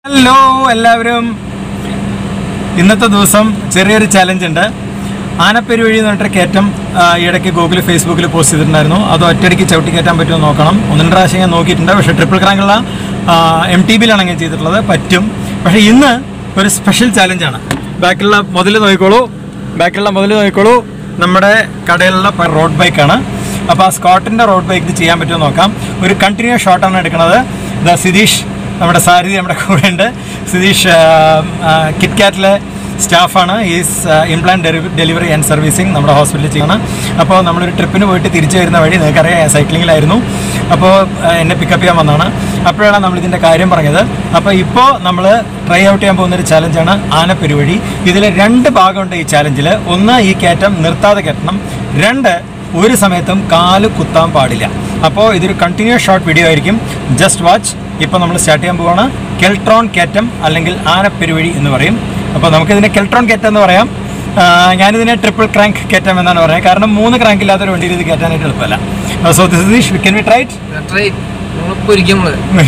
hello എല്ലാവരും ഇന്നത്തെ ദിവസം ചെറിയൊരു ചലഞ്ച് ഉണ്ട് ആനപ്പെരു വഴി എന്ന് പറഞ്ഞിട്ട് കയറ്റം ആ, ഇടയ്ക്ക് ഗൂഗിൾ ഫേസ്ബുക്കിൽ പോസ്റ്റ് ചെയ്തിട്ടുണ്ടായിരുന്നു അത് ഒറ്റയടിക്ക് ചവിട്ടി കയറ്റാൻ പറ്റുമോ എന്ന് നോക്കണം ഒന്ന് രണ്ട് പ്രാവശ്യം ഞാൻ നോക്കിയിട്ടുണ്ട് പക്ഷേ ട്രിപ്പിൾ ക്രാങ്കുള്ള എം ടി ബിയിലാണ് ഞാൻ ചെയ്തിട്ടുള്ളത് പറ്റും പക്ഷേ ഇന്ന് ഒരു സ്പെഷ്യൽ ചലഞ്ചാണ് ബാക്കിലുള്ള മുതൽ നോക്കിക്കോളൂ ബാക്കിലുള്ള മുതൽ നോക്കിക്കോളൂ നമ്മുടെ കടയിലുള്ള റോഡ് ബൈക്കാണ് അപ്പോൾ ആ സ്കോട്ടിൻ്റെ റോഡ് ബൈക്ക് ചെയ്യാൻ പറ്റുമോ എന്ന് നോക്കാം ഒരു കണ്ടിന്യൂസ് ഷോട്ടാണ് എടുക്കുന്നത് ദ സിതീഷ് നമ്മുടെ സാരഥി നമ്മുടെ കൂടെ ഉണ്ട് സുധീഷ് കിറ്റ്കാറ്റിലെ സ്റ്റാഫാണ് is implant delivery and servicing നമ്മുടെ ഹോസ്പിറ്റലിൽ ചെയ്യണം അപ്പോൾ നമ്മളൊരു ട്രിപ്പിന് പോയിട്ട് തിരിച്ചു വരുന്ന വഴി നിങ്ങൾക്കറിയാം സൈക്ലിങ്ങിലായിരുന്നു അപ്പോൾ എന്നെ പിക്കപ്പ് ചെയ്യാൻ വന്നതാണ് അപ്പോഴാണ് നമ്മൾ ഇതിൻ്റെ കാര്യം പറഞ്ഞത് അപ്പോൾ ഇപ്പോൾ നമ്മൾ ട്രൈ ഔട്ട് ചെയ്യാൻ പോകുന്ന ഒരു ചലഞ്ചാണ് ആനപ്പെരുവഴി ഇതിൽ രണ്ട് ഭാഗമുണ്ട് ഈ ചലഞ്ചിൽ ഒന്ന് ഈ കയറ്റം നിർത്താതെ കയറ്റണം രണ്ട് ഒരു സമയത്തും കാല് കുത്താൻ പാടില്ല അപ്പോൾ ഇതൊരു കണ്ടിന്യൂസ് ഷോർട്ട് വീഡിയോ ആയിരിക്കും ജസ്റ്റ് വാച്ച് ഇപ്പോൾ നമ്മൾ സ്റ്റാർട്ട് ചെയ്യാൻ പോവാണ് കെൽട്രോൺ കയറ്റം അല്ലെങ്കിൽ ആനപ്പെരുവഴി എന്ന് പറയും അപ്പോൾ നമുക്കിതിനെ കെൽട്രോൺ കയറ്റം എന്ന് പറയാം ആ, ഞാനിതിനെ ട്രിപ്പിൾ ക്രാങ്ക് കയറ്റം എന്നാണ് പറയുന്നത് കാരണം മൂന്ന് ക്രാങ്ക് ഇല്ലാത്തൊരു വണ്ടിയിൽ ഇത് കയറ്റാനായിട്ട് എളുപ്പമല്ല so this is can we try it try നമ്മളിപ്പോ ഒരിക്കും നമ്മള്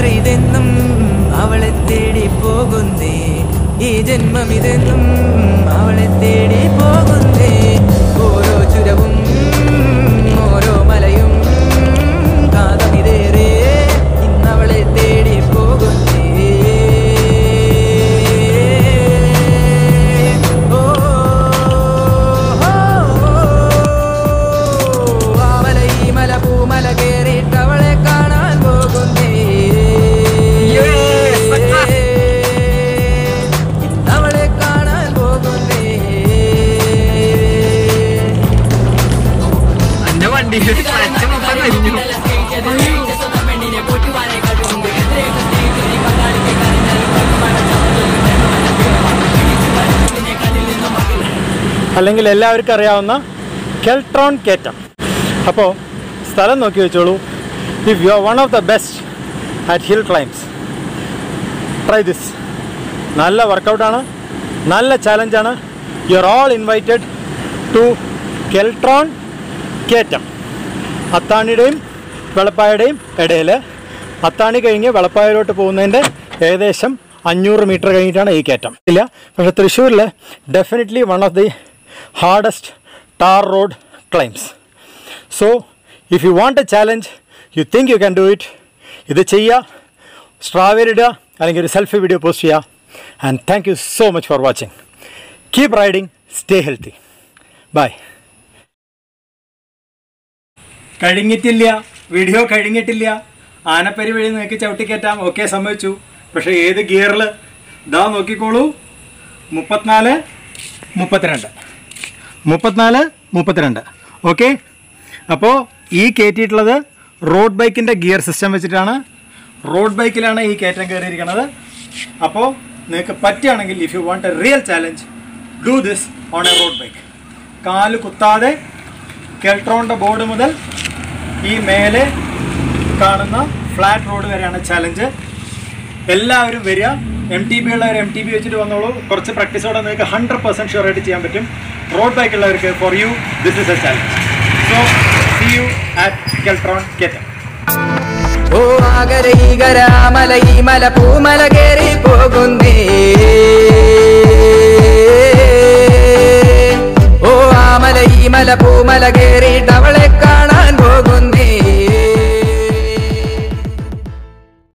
യാത്ര ഇതെന്നും അവളെ തേടി പോകുന്നേ ഈ ജന്മം ഇതെന്നും അവളെ തേടി പോകുന്നേ ഓരോ ചുരവും ഓരോ മലയും കാതമിതേറെ ഇന്നവളെ തേടി പോകുന്നേ ഓ ആമല ഈ മല പൂമല കേറിയിട്ടവളെ കാണാൻ പോകുന്നേ ഇന്നവളെ കാണാൻ പോകുന്നേ എന്റെ വണ്ടിയിൽ ക്ലച്ച് മൊത്തം കഴിഞ്ഞു അല്ലെങ്കിൽ എല്ലാവർക്കും അറിയാവുന്ന കെൽട്രോൺ കേറ്റം അപ്പോൾ സ്ഥലം നോക്കി വെച്ചോളൂ if you are one of the best at hill climbs try this നല്ല വർക്കൗട്ടാണ് നല്ല ചാലഞ്ചാണ് you are all invited to Keltron കേറ്റം അത്താണിയുടെയും വെളപ്പായുടെയും ഇടയിൽ അത്താണി കഴിഞ്ഞ് വെളപ്പായയിലോട്ട് പോകുന്നതിൻ്റെ ഏകദേശം അഞ്ഞൂറ് മീറ്റർ കഴിഞ്ഞിട്ടാണ് ഈ കയറ്റം ഇല്ല പക്ഷേ തൃശ്ശൂരിൽ definitely one of the hardest tar road climbs so if you want a challenge you think you can do it ഇത് ചെയ്യുക സ്ട്രാവേലിടുക അല്ലെങ്കിൽ ഒരു സെൽഫി വീഡിയോ പോസ്റ്റ് ചെയ്യുക and thank you so much for watching keep riding stay healthy bye കഴിഞ്ഞിട്ടില്ല video കഴിഞ്ഞിട്ടില്ല ആനപ്പരി വഴി നിങ്ങൾക്ക് ചവിട്ടിക്കയറ്റാം ഓക്കെ സമ്മതിച്ചു പക്ഷേ ഏത് ഗിയറിൽ ഇതാ നോക്കിക്കോളൂ മുപ്പത്തിനാല് മുപ്പത്തിരണ്ട് മുപ്പത്തിനാല് മുപ്പത്തിരണ്ട് ഓക്കെ അപ്പോൾ ഈ കയറ്റിയിട്ടുള്ളത് റോഡ് ബൈക്കിൻ്റെ ഗിയർ സിസ്റ്റം വെച്ചിട്ടാണ് റോഡ് ബൈക്കിലാണ് ഈ കയറ്റം കയറിയിരിക്കുന്നത് അപ്പോൾ നിങ്ങൾക്ക് പറ്റുകയാണെങ്കിൽ if you want a real challenge do this on a road bike കാല് കുത്താതെ കെൽട്രോണിൻ്റെ ബോർഡ് മുതൽ ഈ മേലെ കാണുന്ന ഫ്ലാറ്റ് റോഡ് വരെയാണ് ചാലഞ്ച് എല്ലാവരും വരിക എം ടി ബി ഉള്ളവർ എം ടി ബി വെച്ചിട്ട് വന്നോളൂ കുറച്ച് പ്രാക്ടീസോടെ നിങ്ങൾക്ക് ഹൺഡ്രഡ് പെർസെൻറ്റ് ഷുവർ ആയിട്ട് ചെയ്യാൻ പറ്റും റോഡ് ബൈക്ക് ഉള്ളവർക്ക് for you this is a challenge so see you at Keltron കെറ്റം ഓ ആകര ഈകര മല ഈ മല പൂമല കേറി പോകുന്നേ ഓ ആമല ഈ മല പൂമല കേറിയിട്ടവളെ കാണാൻ പോകുന്നേ